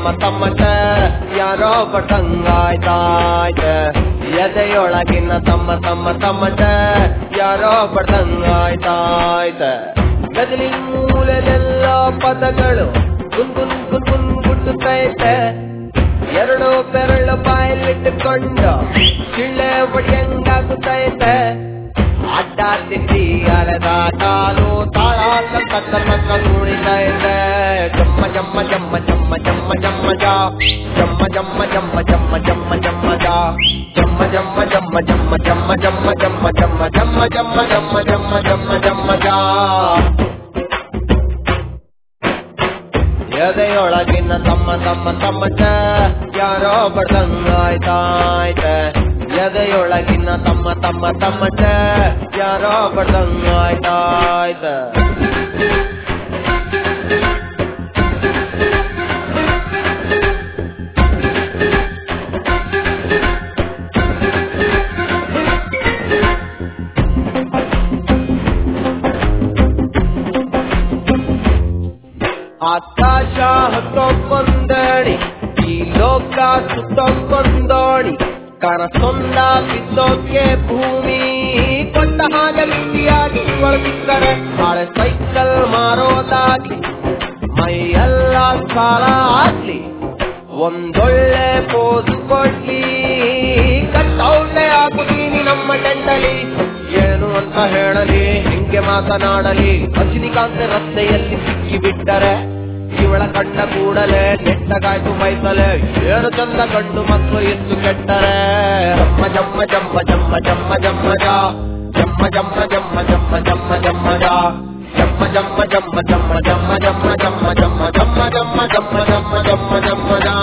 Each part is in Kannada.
ತಮ್ಮ ತಮ್ಮಟ ಯಾರೋ ಬಡ್ದಂಗಾಯ್ತಾಯ್ತ ಎದೆಯೊಳಗಿನ ತಮ್ಮ ತಮ್ಮ ತಮ್ಮಟ ಯಾರೋ ಬಡ್ದಂಗಾಯ್ತಾಯ್ತ ಗದಲಿನ ಮೂಲೆಲೆಲ್ಲ ಪದಗಳು ಗುನ್ ಗುನ್ ಗುನ್ ಗುನ್ ಗುಟ್ಟುತ್ತೈತೆ ಎರಡು ಬೆರಳು ಬಾಯಲ್ಲಿಟ್ಟುಕೊಂಡು ಚಿಳ್ಳೆ ಒಡೆಯಂಗಾಗುತ್ತೈತೆ ಅಡ್ಡಾಡ್ತಿದ್ದಿ ಅಲೆದ ಕಾಲು ತಾಳ ಕತ್ತ ಕತ್ತ ಕುಣಿತೈತೆ ಜಮ್ಮ ಜಮ್ಮ ಜಮ್ಮ ಜಮ್ಮ ಜಮ್ಮ ಜಮ್ಮ ಜಾ ಜಮ್ಮ ಜಮ್ಮ ಜಮ್ಮ ಜಮ್ಮ ಜಮ್ಮ ಜಮ್ಮ ಜಾ ಜಮ್ಮ ಜಮ್ಮ ಜಮ್ಮ ಜಮ್ಮ ಜಮ್ಮ ಜಮ್ಮ ಜಮ್ಮ ಜಮ್ಮ ಜಮ್ಮ ಜಮ್ಮ ಜಮ್ಮ ಜಮ್ಮ ಜಮ್ಮ ಜಮ್ಮ ಜಾ ಎದೆಯೊಳಗಿನ ತಮ್ಮ ತಮ್ಮ ತಮ್ಮಟ ಯಾರೋ ಬಡ್ದಂಗಾಯ್ತಾಯ್ತ ಎದೆಯೊಳಗಿನ ತಮ್ಮ ತಮ್ಮ ತಮ್ಮಟ ಯಾರೋ ಬಡ್ದಂಗಾಯ್ತಾಯ್ತ ಆಕಾಶ ಹತ್ತೊಂದಣಿ ಈ ಲೋಕ ಸುತ್ತೊಂದೋಣಿ ಕನಸೊಂದ ಬಿದ್ದೋಕೆ ಭೂಮಿ ಕೊಟ್ಟ ಹಾಗೆ ಬಿಟ್ಟಿಯಾಗಿ ಬಳಸಿದ್ದಾರೆ ಹಳೆ ಸೈಕಲ್ ಮಾರೋದಾಗ್ಲಿ ಮೈಯೆಲ್ಲ ಸಾಲ ಆಗ್ಲಿ ಒಂದೊಳ್ಳೆ ಪೋಸ್ ಕೊಡ್ಲಿ ಕಟ್ಟೌಟೆ ಹಾಕುತ್ತೀನಿ ನಮ್ಮ ಟೆಂಟಲಿ ಏನು ಅಂತ ಹೇಳಲಿ ಹಿಂಗೆ ಮಾತನಾಡಲಿ ರಜನಿಕಾಂತ್ ರಸ್ತೆಯಲ್ಲಿ ಸಿಕ್ಕಿ ಬಿಟ್ಟರೆ ಇವಳ ಕಂಡ ಕೂಡಲೇ ನೆಟ್ಟಗಾಯ್ತು ಬೈಸಲೆ ಏನು ಚಂದ ಗಂಡು ಮಕ್ಕಳು ಎಷ್ಟು ಕೆಟ್ಟರೆ ಜಮ್ಮ ಜಮ್ಮ ಜಮ್ಮ ಜಮ್ಮ ಜಮ್ಮ ಜಮ್ಮ ಜಾ ಜಮ್ಮ ಜಮ್ಮ ಜಮ್ಮ ಜಮ್ಮ ಜಮ್ಮ ಜಮ್ಮ ಜಾ ಜಮ್ಮ ಜಮ್ಮ ಜಮ್ಮ ಜಮ್ಮ ಜಮ್ಮ ಜಮ್ಮ ಜಮ್ಮ ಜಮ್ಮ ಜಮ್ಮ ಜಮ್ಮ ಜಮ್ಮ ಜಮ್ಮ ಜಮ್ಮ ಜಮ್ಮ ಜಾ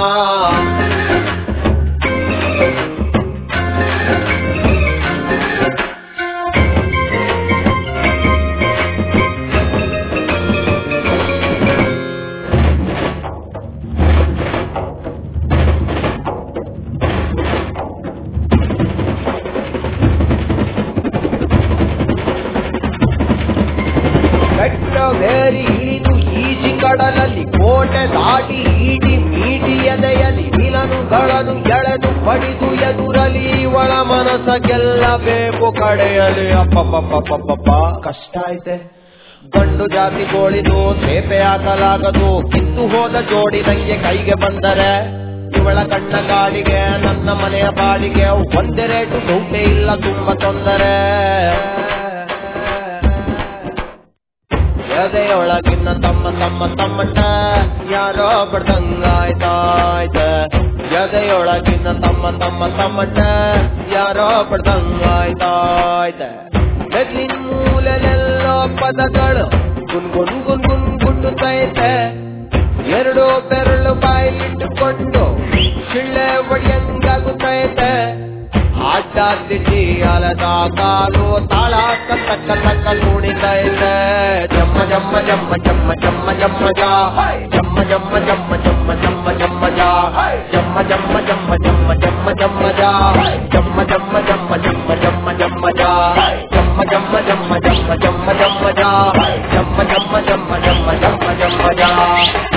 ಬೆಟ್ಟವೇರಿ ಇಳಿದು ಈಜಿ ಕಡಲಲ್ಲಿ ಕೋಟೆ ದಾಟಿ ಈಟಿ ಮೀಟಿ ಎದೆಯಲಿ ವಿಲನುಗಳನ್ನು ಎಳೆದು ಪಡಿದು ಎದುರಲಿ ಒಳ ಮನಸ ಗೆಲ್ಲಬೇಕು ಕಡೆಯಲಿ ಅಪ್ಪಪ್ಪಪ್ಪಪ್ಪಪ್ಪ ಕಷ್ಟ ಐತೆ ಗಂಡು ಜಾತಿ ಗೋಳಿದು ಸೇಪೆ ಹಾಕಲಾಗದು ಕಿತ್ತು ಹೋದ ಜೋಡಿ ನಂಗೆ ಕೈಗೆ ಬಂದರೆ ಇವಳ ಕಣ್ಣ ಗಾಡಿಗೆ ನನ್ನ ಮನೆಯ ಬಾಡಿಗೆ ಒಂದೇ ರೇಟು ದುಡ್ಡೇ ಇಲ್ಲ ತುಂಬಾ ತೊಂದರೆ ಎದೆಯೊಳಗಿನ ತಮ್ಮ ತಮ್ಮ ತಮ್ಮಟ ಯಾರೋ ಬಡ್ದಂಗಾಯ್ತಾಯ್ತ ಎದೆಯೊಳಗಿನ ತಮ್ಮ ತಮ್ಮ ತಮ್ಮಟ ಯಾರೋ ಬಡ್ದಂಗಾಯ್ತಾಯ್ತ ಬೆದ್ಲಿನ ಮೂಲೆಲೆಲ್ಲೋ ಪದಗಳು ಗುನ್ ಗುನ್ ಗುನ್ ಗುನ್ ಗುಟ್ಟುತ್ತೈತೆ ಎರಡು ಬೆರಳು ಬಾಯಿಲಿಟ್ಟುಕೊಂಡು ಶಿಳ್ಳೆ ಒಡೆಯಂಗಾಗುತ್ತೈತೆ ಅಡ್ಡಾದಿಡ್ಡಿ ಅಲದ ಕಾಲು ತಾಳ ಕತ್ತ ಕತ್ತ ಕುಣಿತೈತೆ ಜಮ್ಮ ಜಮ್ಮ ಜಮ್ಮ ಜಮ್ಮ ಜಮ್ಮ ಜಮ್ಮ ಜಾ ಜಮ್ಮ ಜಮ್ಮ ಜಮ್ಮ ಜಮ್ಮ ಜಮ್ಮ ಜಮ್ಮ ಜಾ ಜಮ್ಮ ಜಮ್ಮ ಜಮ್ಮ ಜಮ್ಮ ಜಮ್ಮ ಜಮ್ಮ ಜಾ ಜಮ್ಮ ಜಮ್ಮ ಜಮ್ಮ ಜಮ್ಮ ಜಮ್ಮ ಜಮ್ಮ ಜಾ ಜಮ್ಮ ಜಮ್ಮ ಜಮ್ಮ ಜಮ್ಮ ಜಮ್ಮ ಜಮ್ಮ ಜಾ ಜಮ್ಮ ಜಮ್ಮ ಜಮ್ಮ ಜಮ್ಮ ಜಮ್ಮ ಜಮ್ಮ ಜಾ